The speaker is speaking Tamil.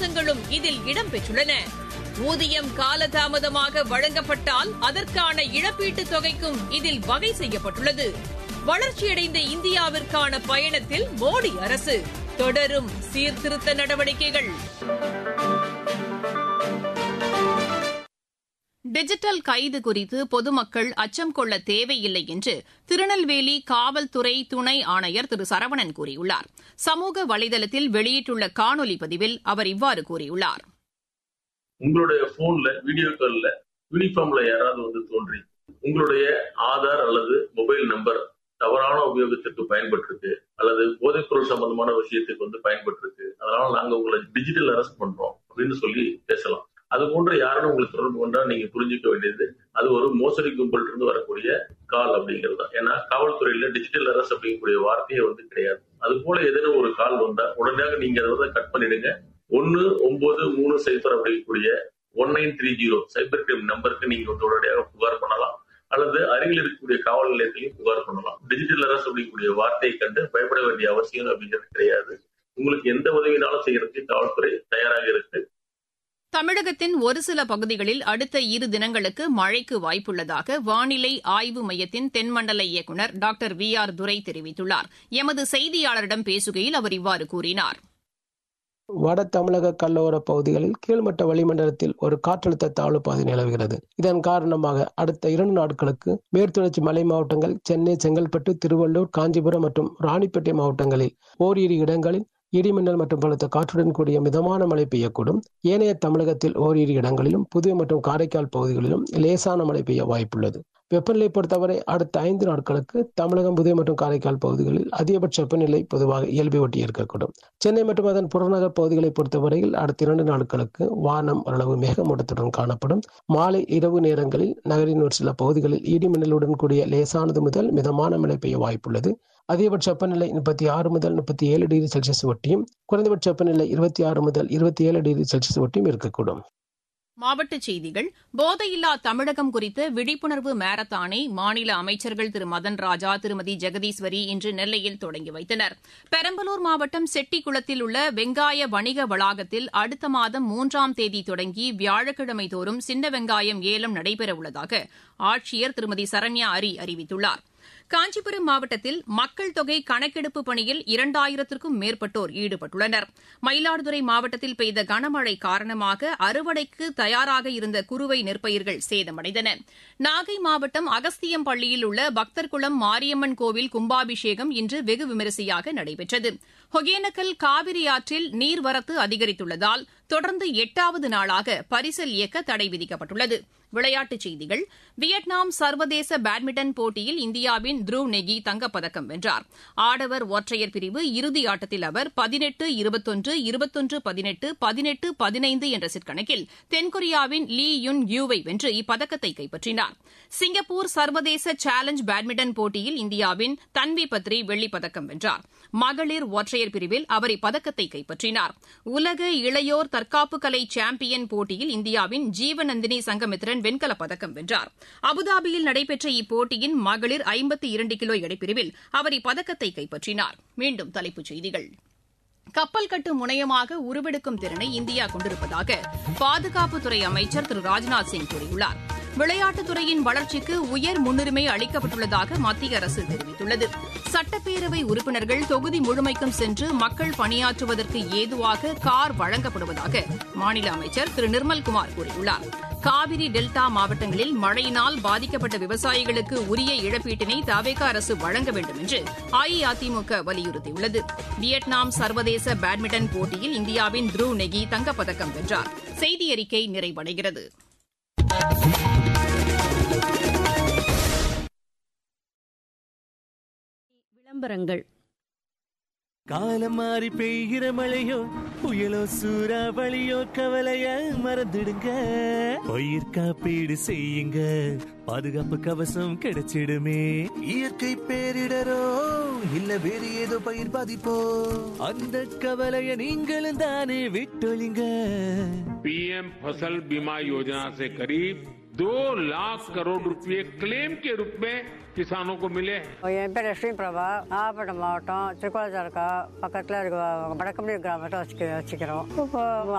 அம்சங்களும் இதில் இடம்பெற்றுள்ளன ஊதியம் காலதாமதமாக வழங்கப்பட்டால் அதற்கான இழப்பீட்டுத் தொகைக்கும் இதில் வகை செய்யப்பட்டுள்ளது வளர்ச்சியடைந்த இந்தியாவிற்கான பயணத்தில் மோடி அரசு தொடரும் சீர்திருத்த நடவடிக்கைகள் டிஜிட்டல் கைது குறித்து பொதுமக்கள் அச்சம் கொள்ள தேவையில்லை என்று திருநெல்வேலி காவல்துறை துணை ஆணையர் திரு சரவணன் கூறியுள்ளார் சமூக வலைதளத்தில் வெளியிட்டுள்ள காணொலி பதிவில் அவர் இவ்வாறு கூறியுள்ளார் உங்களுடைய போன்ல வீடியோ கால்ல யூனிஃபார்ம்ல யாராவது வந்து தோன்றி உங்களுடைய ஆதார் அல்லது மொபைல் நம்பர் தவறான உபயோகத்திற்கு பயன்பட்டிருக்கு அல்லது போதைப்பொருள் சம்பந்தமான விஷயத்துக்கு வந்து பயன்பட்டிருக்கு அதனால நாங்க உங்களை டிஜிட்டல் அரெஸ்ட் பண்றோம் அப்படின்னு சொல்லி பேசலாம் அது போன்ற யாரும் உங்களுக்கு தொடர்பு கொண்டா நீங்க புரிஞ்சுக்க வேண்டியது அது ஒரு மோசடி கும்பல் இருந்து வரக்கூடிய கால் அப்படிங்கிறது தான் ஏன்னா காவல்துறையில டிஜிட்டல் அரெஸ்ட் அப்படிங்கக்கூடிய வார்த்தையே வந்து கிடையாது அது போல ஏதேனும் ஒரு கால் வந்தா உடனடியாக நீங்க அதை வந்து கட் பண்ணிடுங்க ஒன்னு ஒன்பது மூணு சைபர் அப்படிங்கக்கூடிய one nine three zero cyber crime நம்பருக்கு நீங்க வந்து உடனடியாக புகார் பண்ணலாம் அல்லது அருகில் இருக்கக்கூடிய காவல் நிலையத்திலையும் புகார் பண்ணலாம் டிஜிட்டல் அரசு அப்படிங்கக்கூடிய வார்த்தையை கண்டு பயப்பட வேண்டிய அவசியம் அப்படிங்கிறது கிடையாது உங்களுக்கு எந்த உதவினாலும் செய்யறதுக்கு காவல்துறை தயாராக இருக்கு தமிழகத்தின் ஒரு சில பகுதிகளில் அடுத்த இரு தினங்களுக்கு மழைக்கு வாய்ப்புள்ளதாக வானிலை ஆய்வு மையத்தின் தென்மண்டல இயக்குநர் டாக்டர் வி ஆர் துரை தெரிவித்துள்ளார் எமது செய்தியாளரிடம் பேசுகையில் அவர் இவ்வாறு கூறினார் வட தமிழக கடலோர பகுதிகளில் கீழ்மட்ட வளிமண்டலத்தில் ஒரு காற்றழுத்த தாழ்வு பாதை நிலவுகிறது இதன் காரணமாக அடுத்த இரண்டு நாட்களுக்கு மேற்குத்தொடர்ச்சி மலை மாவட்டங்கள் சென்னை செங்கல்பட்டு திருவள்ளூர் காஞ்சிபுரம் மற்றும் ராணிப்பேட்டை மாவட்டங்களில் ஓரிரு இடங்களில் இடிமின்னல் மற்றும் பலத்த காற்றுடன் கூடிய மிதமான மழை பெய்யக்கூடும் ஏனைய தமிழகத்தில் ஓரிரு இடங்களிலும் புதுவை மற்றும் காரைக்கால் பகுதிகளிலும் லேசான மழை பெய்ய வாய்ப்புள்ளது வெப்பநிலை பொறுத்தவரை அடுத்த ஐந்து நாட்களுக்கு தமிழகம் புதுவை மற்றும் காரைக்கால் பகுதிகளில் அதிகபட்ச வெப்பநிலை பொதுவாக இயல்பை ஒட்டி இருக்கக்கூடும் சென்னை மற்றும் அதன் புறநகர் பகுதிகளை பொறுத்தவரையில் அடுத்த இரண்டு நாட்களுக்கு வானம் ஓரளவு மேகமூட்டத்துடன் காணப்படும் மாலை இரவு நேரங்களில் நகரின் ஒரு சில பகுதிகளில் இடிமின்னலுடன் கூடிய லேசானது முதல் மிதமான மழை பெய்ய வாய்ப்புள்ளது அதிகபட்ச வெப்பநிலை முப்பத்தி ஆறு முதல் முப்பத்தி ஏழு டிகிரி செல்சியஸ் ஒட்டியும் குறைந்தபட்ச வெப்பநிலை இருபத்தி ஆறு முதல் இருபத்தி ஏழு டிகிரி செல்சியஸ் ஒட்டியும் இருக்கக்கூடும் மாவட்டச் செய்திகள் போதையில்லா தமிழகம் குறித்த விழிப்புணர்வு மாரத்தானை மாநில அமைச்சர்கள் திரு மதன் ராஜா திருமதி ஜெகதீஸ்வரி இன்று நெல்லையில் தொடங்கி வைத்தனர் பெரம்பலூர் மாவட்டம் செட்டிக்குளத்தில் உள்ள வெங்காய வணிக வளாகத்தில் அடுத்த மாதம் மூன்றாம் தேதி தொடங்கி வியாழக்கிழமை தோறும் சின்ன வெங்காயம் ஏலம் நடைபெறவுள்ளதாக ஆட்சியர் திருமதி சரண்யா அரி அறிவித்துள்ளார் காஞ்சிபுரம் மாவட்டத்தில் மக்கள் தொகை கணக்கெடுப்பு பணியில் இரண்டாயிரத்திற்கும் மேற்பட்டோர் ஈடுபட்டுள்ளனர் மயிலாடுதுறை மாவட்டத்தில் பெய்த கனமழை காரணமாக அறுவடைக்கு தயாராக இருந்த குறுவை நெற்பயிர்கள் சேதமடைந்தன நாகை மாவட்டம் அகஸ்தியம் பள்ளியில் உள்ள பக்தர்குளம் மாரியம்மன் கோவில் கும்பாபிஷேகம் இன்று வெகு விமரிசையாக நடைபெற்றது ஒகேனக்கல் காவிரி ஆற்றில் நீர்வரத்து அதிகரித்துள்ளதால் தொடர்ந்து எட்டாவது நாளாக பரிசல் இயக்க தடை விதிக்கப்பட்டுள்ளது விளையாட்டுச் செய்திகள் வியட்நாம் சர்வதேச பேட்மிண்டன் போட்டியில் இந்தியாவின் த்ருவ் நெகி தங்கப்பதக்கம் வென்றார் ஆடவர் ஒற்றையர் பிரிவு இறுதி ஆட்டத்தில் அவர் பதினெட்டு இருபத்தொன்று இருபத்தொன்று பதினெட்டு பதினெட்டு பதினைந்து என்ற செட் கணக்கில் தென்கொரியாவின் லீ யுன் யூவை வென்று இப்பதக்கத்தை கைப்பற்றினார் சிங்கப்பூர் சர்வதேச சேலஞ்ச் பேட்மிண்டன் போட்டியில் இந்தியாவின் தன்வி பத்ரி வெள்ளிப்பதக்கம் வென்றார் மகளிர் ஒற்றையர் பிரிவில் அவர் இப்பதக்கத்தை கைப்பற்றினார் உலக இளையோர் தற்காப்பு கலை சாம்பியன் போட்டியில் இந்தியாவின் ஜீவநந்தினி சங்கமித்ரன் வெண்கலப் பதக்கம் வென்றார் அபுதாபியில் நடைபெற்ற இப்போட்டியின் மகளிர் ஐம்பத்தி இரண்டு கிலோ எடைப்பிரிவில் அவர் இப்பதக்கத்தை கைப்பற்றினார் மீண்டும் தலைப்புச் செய்திகள் கப்பல் கட்டும் முனையமாக உருவெடுக்கும் திறனை இந்தியா கொண்டிருப்பதாக பாதுகாப்புத்துறை அமைச்சர் திரு ராஜ்நாத் சிங் கூறியுள்ளார் விளையாட்டுத் துறையின் வளர்ச்சிக்கு உயர் முன்னுரிமை அளிக்கப்பட்டுள்ளதாக மத்திய அரசு தெரிவித்துள்ளது சட்டப்பேரவை உறுப்பினர்கள் தொகுதி முழுமைக்கும் சென்று மக்கள் பணியாற்றுவதற்கு ஏதுவாக கார் வழங்கப்படுவதாக மாநில அமைச்சர் திரு நிர்மல்குமார் கூறியுள்ளார் காவிரி டெல்டா மாவட்டங்களில் மழையினால் பாதிக்கப்பட்ட விவசாயிகளுக்கு உரிய இழப்பீட்டினை தவேக அரசு வழங்க வேண்டும் என்று அஇஅதிமுக வலியுறுத்தியுள்ளது வியட்நாம் சர்வதேச பேட்மிண்டன் போட்டியில் இந்தியாவின் த்ருவ் நெகி தங்கப்பதக்கம் வென்றார் செய்தி அறிக்கை நிறைவடைகிறது விளம்பரங்கள் காலம் மாறி பெய்கிற மழையோ புயலோ சூறாவளியோ கவலைய மறந்துடுங்க பயிர் காப்பீடு செய்யுங்க பாதுகாப்பு கவசம் கிடைச்சிடுமே இயற்கை பேரிடரோ இல்ல வேறு ஏதோ பயிர் பாதிப்போ அந்த கவலைய நீங்களும் தானே விட்டொழிங்க पीएम फसल बीमा योजना से करीब दो लाख करोड़ रुपए क्लेम के रूप में किसानों को मिले हैं என் பேர் லட்சுமி பிரபா நாகப்பட்டினம் மாவட்டம் திருக்கோளத்தாலுக்கா பக்கத்தில் இருக்க வடக்கம்பி கிராமத்தை வச்சுக்க வச்சுக்கிறோம் இப்போ